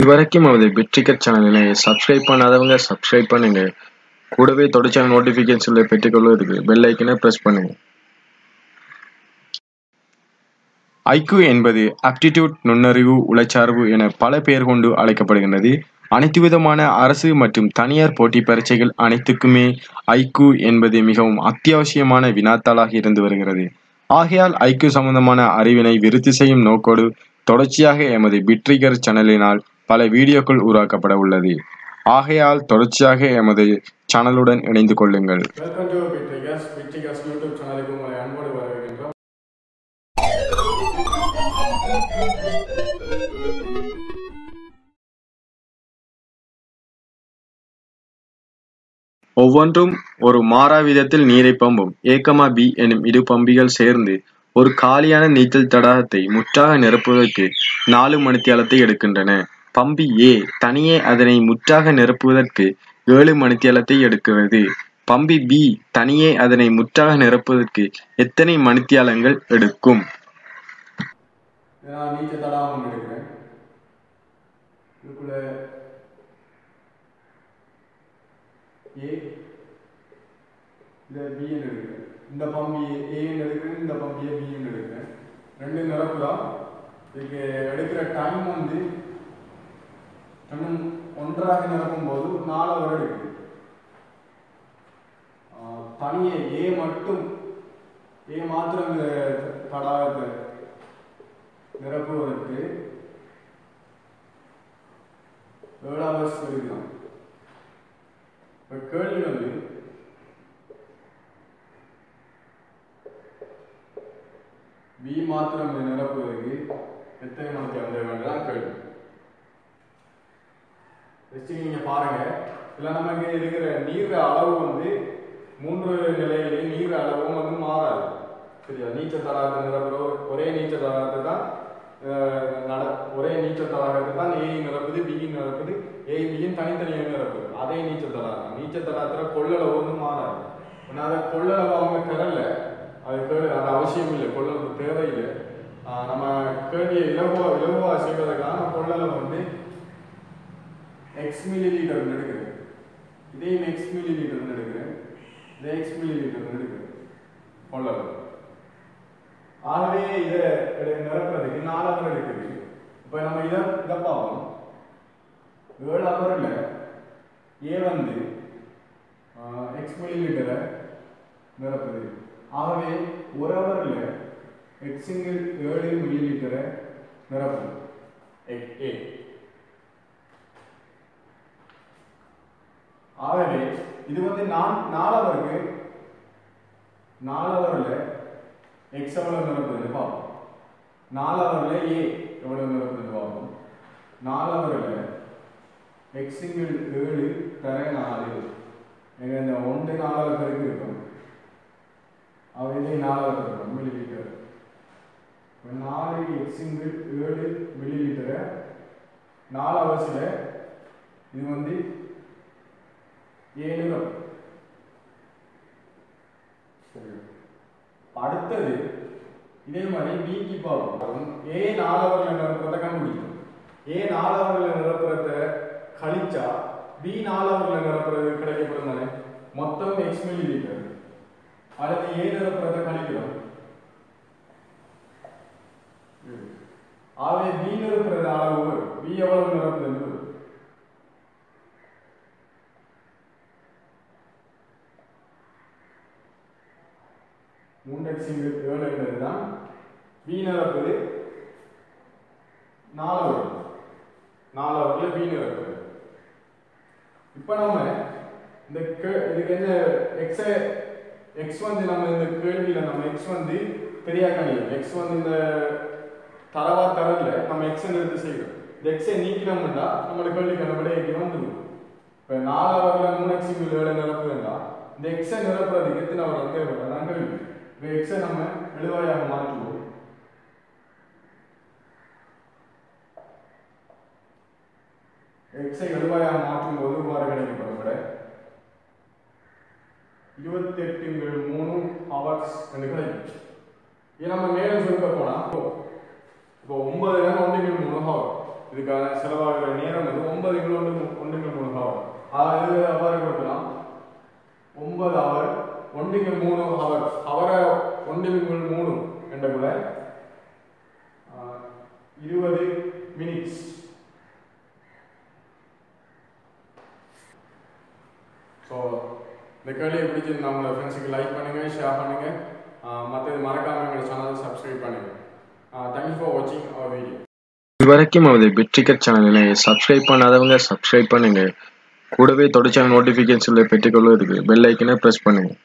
இதுவரைக்கும் நமது பிட்ரிக்கெட் சேனலினை சப்ஸ்கிரைப் பண்ணாதவங்க சப்ஸ்கிரைப் பண்ணுங்க கூடவே தொடர்ச்சியான நோட்டிஃபிகேஷன்களை பெற்றுக்கொள்வதற்கு பெல் ஐக்கனை பிரஸ் பண்ணுங்க ஐக்யூ என்பது ஆப்டிடியூட் நுண்ணறிவு உளச்சார்பு என பல பெயர் கொண்டு அழைக்கப்படுகின்றது அனைத்து விதமான அரசு மற்றும் தனியார் போட்டி பரீட்சைகள் அனைத்துக்குமே ஐக்யூ என்பது மிகவும் அத்தியாவசியமான வினாத்தாளாக இருந்து வருகிறது ஆகையால் ஐக்யூ சம்பந்தமான அறிவினை விருத்தி செய்யும் நோக்கோடு தொடர்ச்சியாக எமது பிட்ரிகர் சேனலினால் பல வீடியோக்கள் உருவாக்கப்பட உள்ளது ஆகையால் தொடர்ச்சியாக எமது சேனலுடன் இணைந்து கொள்ளுங்கள் வெல்கம் டு பிட்ரிகஸ் பிட்ரிகஸ் யூடியூப் சேனலுக்கு உங்களை அன்போடு வரவேற்கின்றோம் ஒவ்வொன்றும் ஒரு மாறா விதத்தில் நீரை பம்பும் ஏகமா பி எனும் இரு பம்பிகள் சேர்ந்து ஒரு காலியான நீச்சல் தடாகத்தை முற்றாக நிரப்புவதற்கு நாலு மணித்தியாலத்தை எடுக்கின்றன பம்பி ஏ தனியே அதனை முற்றாக நிரப்புவதற்கு ஏழு மணித்தியாலத்தை எடுக்கிறது பம்பி பி தனியே அதனை முற்றாக நிரப்புவதற்கு எத்தனை மணித்தியாலங்கள் எடுக்கும் இதை நான் நீச்சல் தடாகம் எடுக்கிறேன் இதுக்குள்ள ஏ இதை பின்னு எடுக்கிறேன் இந்த பம்பி ஏன்னு எடுக்கிறேன் இந்த பம்பியை பின்னு எடுக்கிறேன் ரெண்டு நிரப்பு தான் இதுக்கு எடுக்கிற டைம் வந்து ரெண்டும் ஒன்றாக நிரப்பும் போது நாலு அவர் எடுக்குது ஆஹ் தனியே ஏ மட்டும் ஏ மாத்திரம் இந்த தடாகத்தை நிரப்புவதற்கு ஏழு ஹவர்ஸ் எடுக்கலாம் இப்போ கேள்வி வந்து பி மாத்திரம் இதை நிரப்புவதற்கு எத்தனை மணிக்கு அந்த வேண்டியதான் கேள்வி ஃபஸ்ட்டு நீங்கள் பாருங்க இதில் நமக்கு இருக்கிற நீர் அளவு வந்து மூன்று நிலையிலே நீர் அளவும் வந்து மாறாது சரியா நீச்சல் தடாகத்தை நிரப்புற ஒரே நீச்சல் தடாகத்தை தான் அஹ், நட ஒரே நீச்சல் தடாகத்தை தான் ஏ நிரப்புது பி நிரப்புது ஏ பியும் தனித்தனியாக நிரப்புது அதே நீச்சல் தடாகம் நீச்சல் தடாகத்தில் கொள்ளளவு ஒன்றும் மாறாது ஆனால் அதை கொள்ளளவு அவங்க பெறல அது கேள்வி அது அவசியம் இல்லை கொள்ளளவு தேவையில்லை ஆஹ், நம்ம கேள்வியை இலகுவா இலகுவா செய்வதற்கான கொள்ளளவு வந்து எக்ஸ் மில்லி லிட்டர் எடுக்கிறேன் இதையும் எக்ஸ் மில்லி லிட்டர் எடுக்கிறேன் இதை எக்ஸ் மில்லி லிட்டர் எடுக்கிறேன் கொள்ளளவு ஆகவே இதை எடு- நிரப்புறதுக்கு நாலு அவர் எடுக்குது இப்போ நம்ம இதை இதை பார்ப்போம் ஏழு அவரில் ஏ வந்து எக்ஸ் மில்லி லிட்டரை நிரப்புது ஆகவே ஒரு அவரில் எக்ஸிங்கில் ஏழு மில்லி லிட்டரை நிரப்புது எக் ஏ ஆகவே இது வந்து நான் நாலாவருக்கு நாலாவரில் எக்ஸ் எவ்வளவு நிரப்புதுன்னு பார்ப்போம் நாலாவரில் ஏ எவ்வளவு நிரப்புதுன்னு பார்ப்போம் நாலாவரில் எக்ஸிங்கில் ஏழு தர நாலு எங்க இந்த ஒன்று நாலாவது பெருக்கு இருக்கும் அவ இதே நாலாவது இருக்கும் மில்லி லிட்டர் இப்போ நாலு எக்ஸிங்கில் ஏழு மில்லி லிட்டரை நாலு அவர்ஸில் இது வந்து ஏழு ரூபாய். சரி. அடுத்தது இதே மாதிரி பிக்கு பார்ப்போம் ஏ நாலாவரில் நிரப்புறத கண்டுபிடிக்கணும் ஏ நாலாவரில் நிரப்புறத கழிச்சா பி நாலாவரில் நிரப்புறது கிடைக்கப்படும் தானே மொத்தம் எக்ஸ் மில்லி லிட்டர் அடுத்து ஏ நிரப்புறத கழிக்கிறோம் ஆகவே பி நிரப்புறது அளவு பி எவ்வளவு நிரப்புதுன்னு வரும். மூன்று எக்ஸிங் ஏழு என்பது தான் பி நிரப்புது நாலாவது நாலாவதுல பி நிரப்புது இப்போ நம்ம இந்த கே- இதுக்கு என்ன எக்ஸ் எக்ஸ் வந்து நம்ம இந்த கேள்வியில நம்ம எக்ஸ் வந்து பெரிய கணியம் எக்ஸ் வந்து இந்த தரவா தரல நம்ம எக்ஸ் எடுத்து செய்யறோம் இந்த எக்ஸை நீக்கினோம்னா நம்மளுக்கு கேள்விக்கு நம்ம விட வந்துடும் இப்போ நாலாவதுல மூணு எக்ஸிங் ஏழு நிரப்புதுன்னா இந்த எக்ஸை நிரப்புறதுக்கு எத்தனை அவர் தேவை அதான் கேள்வி இப்போ எக்ஸை நம்ம எழுவாயாக மாற்றுவோம் எக்ஸை எழுவாயாக மாற்றும் போது இவ்வாறு கிடைக்கப்படும் விட இருபத்தி எட்டுங்கள் மூணு ஹவர்ஸ் என்று கிடைக்கும் இது நம்ம மேலும் சுருக்க போனா இப்போ ஒன்பது நேரம் ஒன்றுங்கள் மூணு ஹவர் இதுக்கான செலவாகிற நேரம் வந்து ஒன்பது கிலோ ஒன்றுக்கு மூணு ஹவர் அதாவது அவ்வாறு கொடுக்கலாம் ஒன்பது ஹவர் ஒன்றுக்கு மூணு ஹவர் ஹவரை ஒன்றுக்கு மூணு என்ற கூட இருபது மினிட்ஸ் ஸோ இந்த கேள்வியை பிடிச்சிருந்தா உங்களை ஃப்ரெண்ட்ஸுக்கு லைக் பண்ணுங்கள் ஷேர் பண்ணுங்கள் மற்றது மறக்காமல் எங்களோட சேனலை சப்ஸ்கிரைப் பண்ணுங்கள் தேங்க்யூ ஃபார் வாட்சிங் அவர் வீடியோ இதுவரைக்கும் நமது வெற்றிகர் சேனலை சப்ஸ்கிரைப் பண்ணாதவங்க சப்ஸ்கிரைப் பண்ணுங்க கூடவே தொடர்ச்சியான நோட்டிஃபிகேஷன்ல பெற்றுக்கொள்வதற்கு பெல் ஐக்கனை ப்ரெஸ் பண்ணுங்க